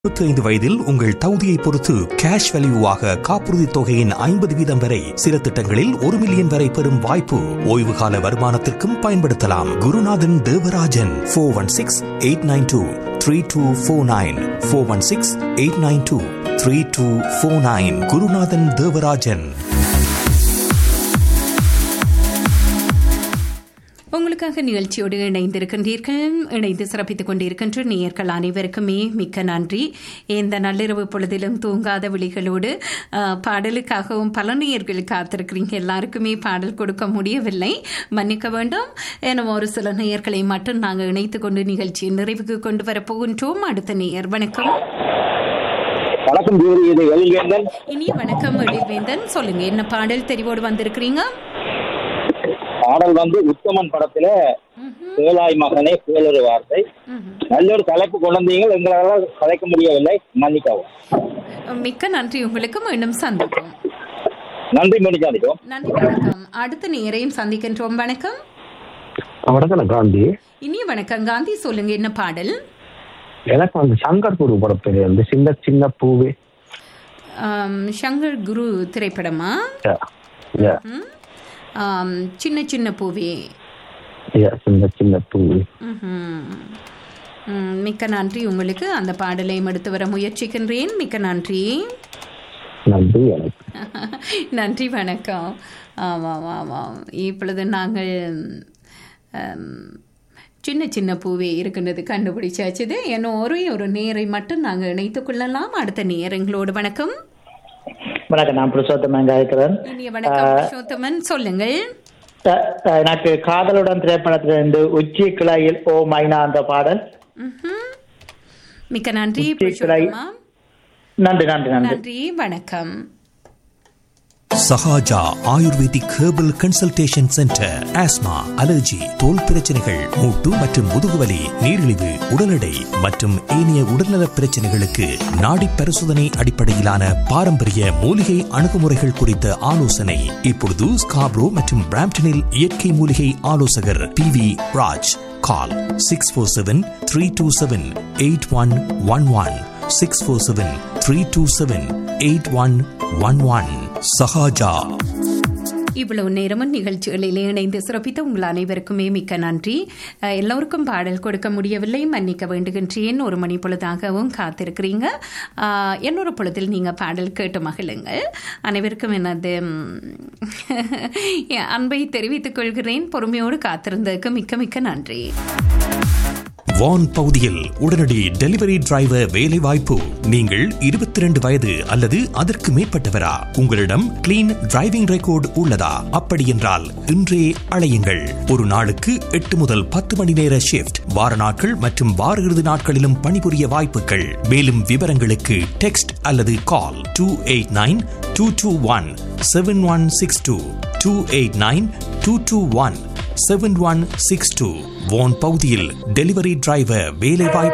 இருபத்தி ஐந்து வயதில் உங்கள் தகுதியை பொறுத்து கேஷ் வேல்யூவாக காப்புறுதி தொகையின் ஐம்பது வீதம் வரை சில திட்டங்களில் ஒரு மில்லியன் வரை பெறும் வாய்ப்பு ஓய்வு கால வருமானத்திற்கும் பயன்படுத்தலாம் Gurunathan Devarajan four one six eight nine two three two four nine four one six eight nine two three two four nine Gurunathan Devarajan உங்களுக்காக நிகழ்ச்சியோடு இணைந்திருக்கின்றீர்கள் இணைந்து சிறப்பித்துக் கொண்டிருக்கின்ற நேயர்கள் அனைவருக்குமே மிக்க நன்றி இந்த நள்ளிரவு பொழுதிலும் தூங்காத விழிகளோடு அஹ், பாடலுக்காகவும் பல நேயர்கள் காத்திருக்கிறீங்க எல்லாருக்குமே பாடல் கொடுக்க முடியவில்லை மன்னிக்க வேண்டும் எனும் ஒரு சில நேயர்களை மட்டும் நாங்கள் இணைத்துக் கொண்டு நிகழ்ச்சியை நிறைவுக்கு கொண்டு வரப் போகின்றோம் அடுத்த நேயர் வணக்கம் வணக்கம் ஜோதி இது எல்வேந்தன் இனிய வணக்கம் எழில்வேந்தன் சொல்லுங்க என்ன பாடல் தெரிவோடு வந்திருக்கிறீங்க பாடல் வந்து உத்தமன் படத்துல கேளாய் மகனே கேளொரு வார்த்தை நல்ல ஒரு தலைப்பு கொண்டு வந்தீங்க எங்களால் கலைக்க முடியவில்லை மன்னிக்கவும் மிக்க நன்றி உங்களுக்கு மீண்டும் சந்திப்போம் நன்றி மணிஜாதிக்கும் நன்றி வணக்கம் அடுத்த நேரையும் சந்திக்கின்றோம் வணக்கம் வணக்கம் காந்தி இனிய வணக்கம் காந்தி சொல்லுங்க என்ன பாடல் எனக்கு அந்த சங்கர் குரு படத்துல வந்து சின்ன சின்ன பூவே ஆம், சங்கர் குரு திரைப்படமா Yeah. Yeah. ம்? ஆம், சின்ன சின்ன பூவே Yeah, சின்ன சின்ன பூவே ம்ஹும். ம், மிக்க நன்றி உங்களுக்கு அந்த பாடலையும் எடுத்து வர முயற்சிக்கின்றேன் மிக்க நன்றி நன்றி எனக்கு நன்றி வணக்கம் ஆமாம் ஆமாம் இப்பொழுது நாங்கள் ஆம், சின்ன சின்ன பூவே இருக்கின்றது கண்டுபிடிச்சாச்சுது இன்னும் ஒரே ஒரு நேரை மட்டும் நாங்கள் இணைத்துக் கொள்ளலாம் அடுத்த நேரங்களோடு வணக்கம் வணக்கம் நான் புருஷோத்தமன் இருக்கிறேன் இனிய வணக்கம் புருஷோத்தமன் சொல்லுங்கள் அஹ், அஹ், எனக்கு காதலுடன் திரைப்படத்திலிருந்து உச்சி கிளையில் ஓ மைனா அந்த பாடல் ம்ஹும். மிக்க நன்றி உச்சி கிளை. புருஷோத்தமா நன்றி நன்றி நன்றி நன்றி வணக்கம் Sahaja ayurvedic herbal consultation centre asthma allergy தோல் பிரச்சனைகள் மூட்டு மற்றும் முதுகுவலி நீரிழிவு உடல் எடை மற்றும் ஏனைய உடல்நலப் பிரச்சனைகளுக்கு நாடி பரிசோதனை அடிப்படையிலான பாரம்பரிய மூலிகை அணுகுமுறைகள் குறித்த ஆலோசனை இப்பொழுது ஸ்காப்ரோ மற்றும் பிராம்டனில் இயற்கை மூலிகை ஆலோசகர் B V Raj call six four seven three two seven eight one one one six four seven three two seven eight one one one Sahaja இவ்வளவு நேரமும் நிகழ்ச்சிகளில் இணைந்து சிறப்பித்த உங்கள் அனைவருக்குமே மிக்க நன்றி அஹ், எல்லோருக்கும் பாடல் கொடுக்க முடியவில்லை மன்னிக்க வேண்டுகின்றேன் ஒரு மணி பொழுதாகவும் காத்திருக்கிறீங்க அஹ், இன்னொரு பொழுதில் நீங்கள் பாடல் கேட்டு மகிழுங்கள் அனைவருக்கும் எனது ம், என் அன்பை தெரிவித்துக் கொள்கிறேன் பொறுமையோடு காத்திருந்ததுக்கு மிக்க மிக்க நன்றி வான் பகுதியில் உடனடி டெலிவரி டிரைவர் வேலை வாய்ப்பு நீங்கள் இருபத்தி ரெண்டு வயது அல்லது அதற்கு மேற்பட்டவரா உங்களிடம் கிளீன் டிரைவிங் ரெக்கார்டு உள்ளதா அப்படி என்றால் இன்றே அழையுங்கள் ஒரு நாளுக்கு எட்டு முதல் பத்து மணி நேர ஷிப்ட் வார நாட்கள் மற்றும் வார இறுதி நாட்களிலும் பணிபுரிய வாய்ப்புகள் மேலும் விவரங்களுக்கு டெக்ஸ்ட் அல்லது call two eight nine two two one seven one six two two eight nine two two one seven one six two Vaughan பகுதியில் டெலிவரி டிரைவர் வேலைவாய்ப்பு